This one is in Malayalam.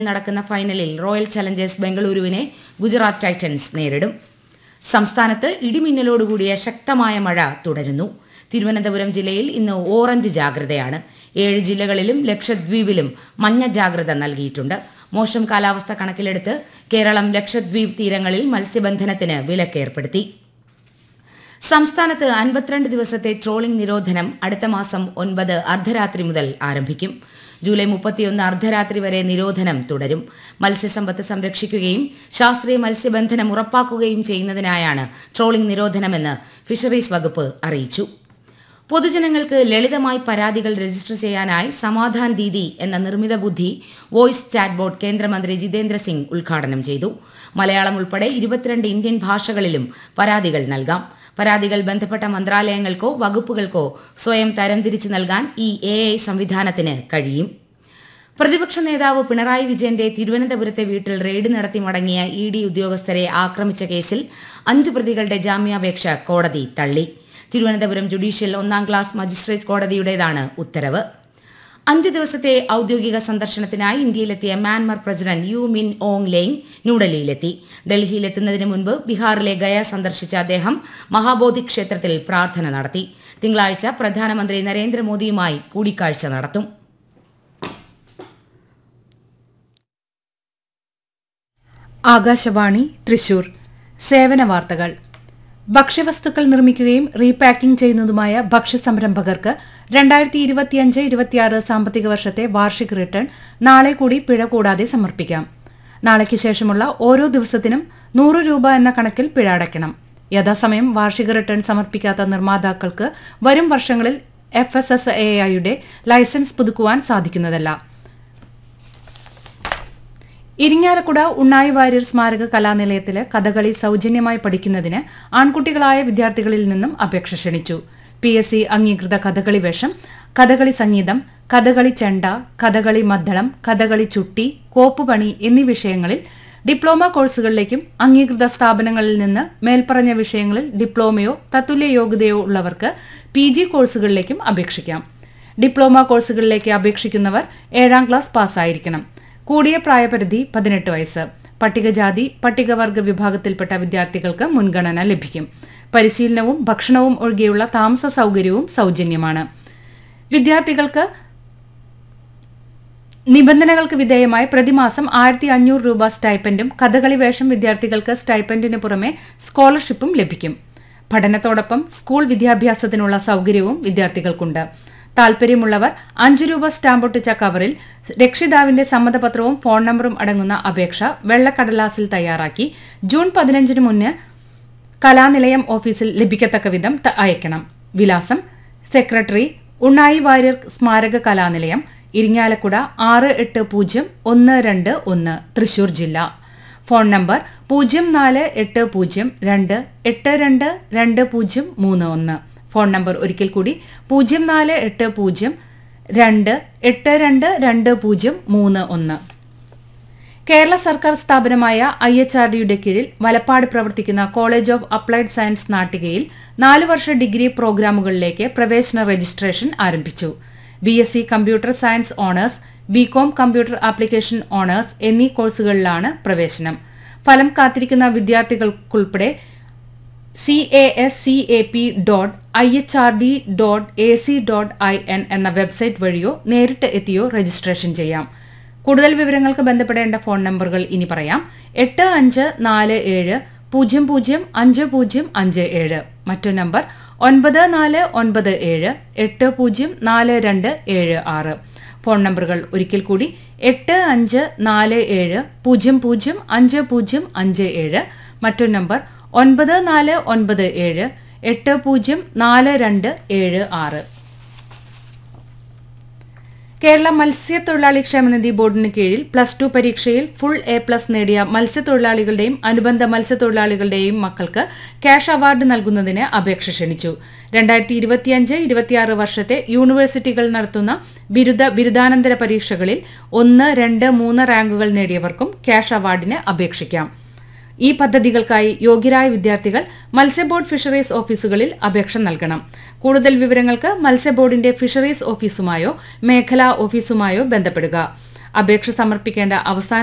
നടക്കുന്ന ഫൈനലിൽ റോയൽ ചലഞ്ചേഴ്സ് ബംഗളൂരുവിനെ ഗുജറാത്ത് ടൈറ്റൻസ് നേരിടും സംസ്ഥാനത്ത് ഇടിമിന്നലോടുകൂടിയ ശക്തമായ മഴ തുടരുന്നു തിരുവനന്തപുരം ജില്ലയിൽ ഇന്ന് ഓറഞ്ച് ജാഗ്രതയാണ് ഏഴ് ജില്ലകളിലും ലക്ഷദ്വീപിലും മഞ്ഞ ജാഗ്രത നൽകിയിട്ടുണ്ട് മോശം കാലാവസ്ഥ കണക്കിലെടുത്ത് കേരളം ലക്ഷദ്വീപ് തീരങ്ങളിൽ മത്സ്യബന്ധനത്തിന് വിലക്കേർപ്പെടുത്തി സംസ്ഥാനത്ത് അൻപത്തിരണ്ട് ദിവസത്തെ ട്രോളിംഗ് നിരോധനം അടുത്ത മാസം ഒൻപത് അർദ്ധരാത്രി മുതൽ ആരംഭിക്കും ജൂലൈ മുപ്പത്തിയൊന്ന് അർദ്ധരാത്രി വരെ നിരോധനം തുടരും മത്സ്യസമ്പത്ത് സംരക്ഷിക്കുകയും ശാസ്ത്രീയ മത്സ്യബന്ധനം ഉറപ്പാക്കുകയും ചെയ്യുന്നതിനായാണ് ട്രോളിംഗ് നിരോധനമെന്ന് ഫിഷറീസ് വകുപ്പ് അറിയിച്ചു പൊതുജനങ്ങൾക്ക് ലളിതമായി പരാതികൾ രജിസ്റ്റർ ചെയ്യാനായി സമാധാൻ ദീദി എന്ന നിർമ്മിത ബുദ്ധി വോയിസ് ചാറ്റ്ബോട്ട് കേന്ദ്രമന്ത്രി ജിതേന്ദ്ര സിംഗ് ഉദ്ഘാടനം ചെയ്തു മലയാളം ഉൾപ്പെടെ ഇരുപത്തിരണ്ട് ഇന്ത്യൻ ഭാഷകളിലും പരാതികൾ നൽകാം പരാതികൾ ബന്ധപ്പെട്ട മന്ത്രാലയങ്ങൾക്കോ വകുപ്പുകൾക്കോ സ്വയം തരംതിരിച്ച് നൽകാൻ ഈ എ ഐ സംവിധാനത്തിന് കഴിയും പ്രതിപക്ഷ നേതാവ് പിണറായി വിജയന്റെ തിരുവനന്തപുരത്തെ വീട്ടിൽ റെയ്ഡ് നടത്തി മടങ്ങിയ ഇ ഡി ഉദ്യോഗസ്ഥരെ ആക്രമിച്ച കേസിൽ അഞ്ച് പ്രതികളുടെ ജാമ്യാപേക്ഷ കോടതി തള്ളി തിരുവനന്തപുരം ജുഡീഷ്യൽ ഒന്നാം ക്ലാസ് മജിസ്ട്രേറ്റ് കോടതിയുടേതാണ് ഉത്തരവ് അഞ്ച് ദിവസത്തെ ഔദ്യോഗിക സന്ദർശനത്തിനായി ഇന്ത്യയിലെത്തിയ Myanmar president U Min Aung Hlaing ന്യൂഡൽഹിയിലെത്തി ഡൽഹിയിലെത്തുന്നതിന് മുൻപ് ബീഹാറിലെ ഗയ സന്ദർശിച്ച അദ്ദേഹം മഹാബോധി ക്ഷേത്രത്തിൽ പ്രാർത്ഥന നടത്തി തിങ്കളാഴ്ച പ്രധാനമന്ത്രി നരേന്ദ്രമോദിയുമായി കൂടിക്കാഴ്ച നടത്തും ആകാശവാണി തൃശൂർ സേവന വാർത്തകൾ ഭക്ഷ്യവസ്തുക്കൾ നിർമ്മിക്കുകയും റീപാക്കിംഗ് ചെയ്യുന്നതുമായ ഭക്ഷ്യസംരംഭകർക്ക് രണ്ടായിരത്തി ഇരുപത്തിയഞ്ച് ഇരുപത്തിയാറ് സാമ്പത്തിക വർഷത്തെ വാർഷിക റിട്ടേൺ നാളെ കൂടി പിഴ കൂടാതെ സമർപ്പിക്കാം നാളേക്ക് ശേഷമുള്ള ഓരോ ദിവസത്തിനും നൂറ് രൂപ എന്ന കണക്കിൽ പിഴ അടയ്ക്കണം യഥാസമയം വാർഷിക റിട്ടേൺ സമർപ്പിക്കാത്ത നിർമ്മാതാക്കൾക്ക് വരും വർഷങ്ങളിൽ എഫ് എസ് എസ് എ ഐയുടെ ലൈസൻസ് പുതുക്കുവാൻ സാധിക്കുന്നതല്ല ഇരിങ്ങാലക്കുട ഉണ്ണായി വാര്യർ സ്മാരക കലാനിലയത്തില് കഥകളി സൗജന്യമായി പഠിക്കുന്നതിന് ആൺകുട്ടികളായ വിദ്യാർത്ഥികളിൽ നിന്നും അപേക്ഷ ക്ഷണിച്ചു പി എസ് സി അംഗീകൃത കഥകളി വേഷം കഥകളി സംഗീതം കഥകളി ചെണ്ട കഥകളി മദ്ദളം കഥകളി ചുട്ടി കോപ്പുപണി എന്നീ വിഷയങ്ങളിൽ ഡിപ്ലോമ കോഴ്സുകളിലേക്കും അംഗീകൃത സ്ഥാപനങ്ങളിൽ നിന്ന് മേൽപ്പറഞ്ഞ വിഷയങ്ങളിൽ ഡിപ്ലോമയോ തത്തുല്യ യോഗ്യതയോ ഉള്ളവർക്ക് പി ജി കോഴ്സുകളിലേക്കും അപേക്ഷിക്കാം ഡിപ്ലോമ കോഴ്സുകളിലേക്ക് അപേക്ഷിക്കുന്നവർ ഏഴാം ക്ലാസ് പാസ്സായിരിക്കണം കൂടിയ പ്രായപരിധി പതിനെട്ട് വയസ്സ് പട്ടികജാതി പട്ടികവർഗ വിഭാഗത്തിൽപ്പെട്ട വിദ്യാർത്ഥികൾക്ക് മുൻഗണന ലഭിക്കും പരിശീലനവും ഭക്ഷണവും ഒഴികെയുള്ള താമസ സൗകര്യവും സൗജന്യമാണ് വിദ്യാർത്ഥികൾക്ക് നിബന്ധനകൾക്ക് വിധേയമായി പ്രതിമാസം ആയിരത്തി അഞ്ഞൂറ് രൂപ സ്റ്റൈപ്പൻഡും കഥകളി വേഷം വിദ്യാർത്ഥികൾക്ക് സ്റ്റൈപ്പൻഡിന് പുറമെ സ്കോളർഷിപ്പും ലഭിക്കും പഠനത്തോടൊപ്പം സ്കൂൾ വിദ്യാഭ്യാസത്തിനുള്ള സൗകര്യവും വിദ്യാർത്ഥികൾക്കുണ്ട് താൽപര്യമുള്ളവർ അഞ്ചു രൂപ സ്റ്റാമ്പൊട്ടിച്ച കവറിൽ രക്ഷിതാവിന്റെ സമ്മതപത്രവും ഫോൺ നമ്പറും അടങ്ങുന്ന അപേക്ഷ വെള്ളക്കടലാസിൽ തയ്യാറാക്കി ജൂൺ പതിനഞ്ചിന് മുന്നേ കലാനിലയം ഓഫീസിൽ ലഭിക്കത്തക്ക വിധം ത- അയക്കണം വിലാസം സെക്രട്ടറി ഉണ്ണായി വാര്യർ സ്മാരക കലാനിലയം ഇരിങ്ങാലക്കുട ആറ് എട്ട് പൂജ്യം ഒന്ന് രണ്ട് ഒന്ന് തൃശൂർ ജില്ല ഫോൺ നമ്പർ പൂജ്യം നാല് എട്ട് പൂജ്യം രണ്ട് എട്ട് രണ്ട് രണ്ട് പൂജ്യം മൂന്ന് ഒന്ന് ഫോൺ നമ്പർ ഒരിക്കൽ കൂടി പൂജ്യം നാല് എട്ട് പൂജ്യം രണ്ട് എട്ട് രണ്ട് രണ്ട് പൂജ്യം മൂന്ന് ഒന്ന് കേരള സർക്കാർ സ്ഥാപനമായ ഐ എച്ച് ആർ ഡിയുടെ കീഴിൽ വലപ്പാട് പ്രവർത്തിക്കുന്ന കോളേജ് ഓഫ് അപ്ലൈഡ് സയൻസ് നാട്ടികയിൽ നാല് വർഷ ഡിഗ്രി പ്രോഗ്രാമുകളിലേക്ക് പ്രവേശന രജിസ്ട്രേഷൻ ആരംഭിച്ചു B S C computer science honours BCom computer application honours എന്നീ കോഴ്സുകളിലാണ് പ്രവേശനം ഫലം കാത്തിരിക്കുന്ന വിദ്യാർത്ഥികൾക്കുൾപ്പെടെ C A S C A P dot I H R D dot A C dot I N എന്ന വെബ്സൈറ്റ് വഴിയോ നേരിട്ട് എത്തിയോ രജിസ്ട്രേഷൻ ചെയ്യാം കൂടുതൽ വിവരങ്ങൾക്ക് ബന്ധപ്പെടേണ്ട ഫോൺ നമ്പറുകൾ ഇനി പറയാം എട്ട് അഞ്ച് നാല് ഏഴ് പൂജ്യം പൂജ്യം അഞ്ച് പൂജ്യം അഞ്ച് ഏഴ് മറ്റൊരു നമ്പർ ഒൻപത് നാല് ഒൻപത് ഏഴ് എട്ട് പൂജ്യം നാല് രണ്ട് ഏഴ് ആറ് ഫോൺ നമ്പറുകൾ ഒരിക്കൽ കൂടി എട്ട് അഞ്ച് നാല് ഏഴ് പൂജ്യം പൂജ്യം അഞ്ച് പൂജ്യം അഞ്ച് ഏഴ് മറ്റൊരു നമ്പർ ഒൻപത് നാല് ഒൻപത് ഏഴ് എട്ട് പൂജ്യം നാല് രണ്ട് ഏഴ് ആറ് കേരള മത്സ്യത്തൊഴിലാളി ക്ഷേമനിധി ബോർഡിന് കീഴിൽ പ്ലസ് ടു പരീക്ഷയിൽ ഫുൾ എ പ്ലസ് നേടിയ മത്സ്യത്തൊഴിലാളികളുടെയും അനുബന്ധ മത്സ്യത്തൊഴിലാളികളുടെയും മക്കൾക്ക് ക്യാഷ് അവാർഡ് നൽകുന്നതിന് അപേക്ഷ ക്ഷണിച്ചു രണ്ടായിരത്തി ഇരുപത്തിയഞ്ച് ഇരുപത്തിയാറ് വർഷത്തെ യൂണിവേഴ്സിറ്റികൾ നടത്തുന്ന ബിരുദ ബിരുദാനന്തര പരീക്ഷകളിൽ ഒന്ന് രണ്ട് മൂന്ന് റാങ്കുകൾ നേടിയവർക്കും ക്യാഷ് അവാർഡിന് അപേക്ഷിക്കാം ഈ പദ്ധതികൾക്കായി യോഗ്യരായ വിദ്യാർത്ഥികൾ മത്സ്യബോർഡ് ഫിഷറീസ് ഓഫീസുകളിൽ അപേക്ഷ നൽകണം കൂടുതൽ വിവരങ്ങൾക്ക് മത്സ്യബോർഡിന്റെ ഫിഷറീസ് ഓഫീസുമായോ മേഖലാ ഓഫീസുമായോ ബന്ധപ്പെടുക അപേക്ഷ സമർപ്പിക്കേണ്ട അവസാന